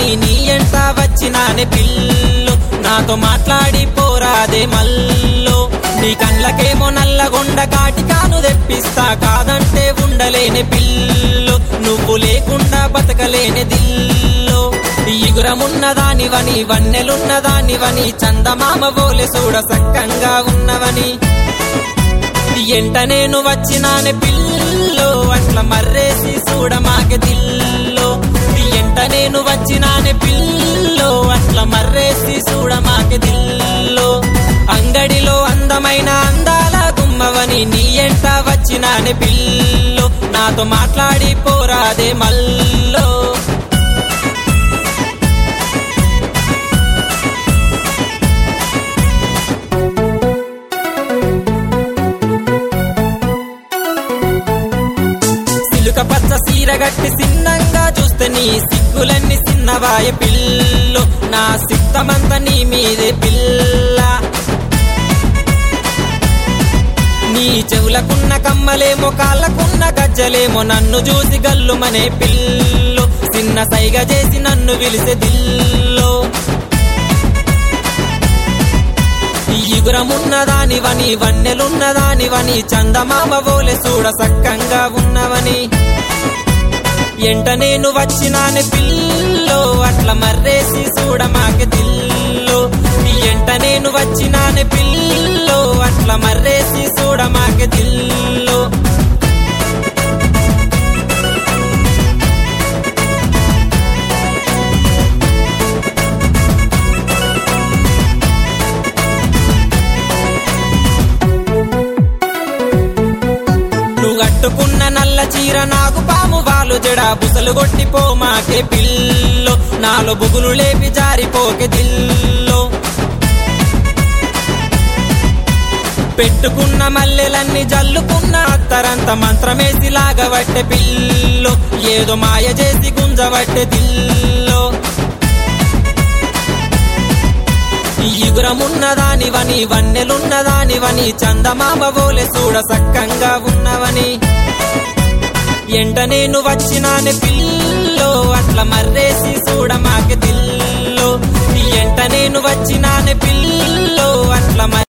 నీ ఎంట వచ్చినానే పిల్లు నాతో మాట్లాడి పోరాదే మల్లో నీ కళ్ళకేమో నల్లగొండ కాటికాను తెప్పిస్తా కాదంటే ఉండలేని పిల్లు నువ్వు లేకుండా బతకలేని దిల్లో ఇగురమున్నదానివని వన్నెలున్నదానివని చందమామ బోలె చూడ సక్కంగా ఉన్నవని ఎంట నేను వచ్చినానే పిల్లో అట్లా మర్రేసి చూడ మాకే దిల్లో ఎంట నేను వచ్చినానే పిల్లో అట్లా మర్రేసి చూడ మాకే దిల్లో అంగడిలో అందమైన అందాల గుమ్మవని నీ ఎంట వచ్చినానే పిల్లో నాతో మాట్లాడి పోరాదే మల్లో సిలుక పచ్చ సీర గట్టి సిన్నంగా చూస్తే నీ సిగ్గులన్నీ సిన్నవాయ పిల్లు నా సిద్ధమంతా నీ మీదే పిల్ల నీ చెవులకున్న కమ్మలేమో కాళ్ళకున్న గజ్జలేమో నన్ను చూసి గల్లుమనే పిల్లు చిన్న సైగ చేసి నన్ను విలిసే దిల్లో ఇగురమున్నదానివని వన్నెలున్నదానివని చందమామ బోలె చూడ సక్కంగా ఉన్నవని ఎంట నేను వచ్చినానే పిల్లో అట్లా మర్రేసి చూడ మాకే దిల్లో ఎంట నేను వచ్చినానే పిల్లో అట్లా మర్రేసి చూడ మాకే దిల్లో నువ్వు కట్టుకున్న నల్ల చీర నాకు పాము వాలు జడ బుసలు కొట్టిపో మాకే పిల్లో నాలో బుగులు లేపి జారిపోకే దిల్లో పెట్టుకున్న మల్లెలన్నీ జల్లుకున్న అత్తరంత మంత్రమేసి లాగబట్టే పిల్లో ఏదో మాయ చేసి గుంజబట్టే దిల్లో ఇగురమున్నదానివని వన్నెలున్నదానివని చందమామ బోలె చూడ సక్కంగా ఉన్నవని ఎంట నేను వచ్చినానే పిల్లో అట్లా మర్రేసి చూడ మాకే దిల్లో ఎంట నేను వచ్చినానే పిల్లో అట్లా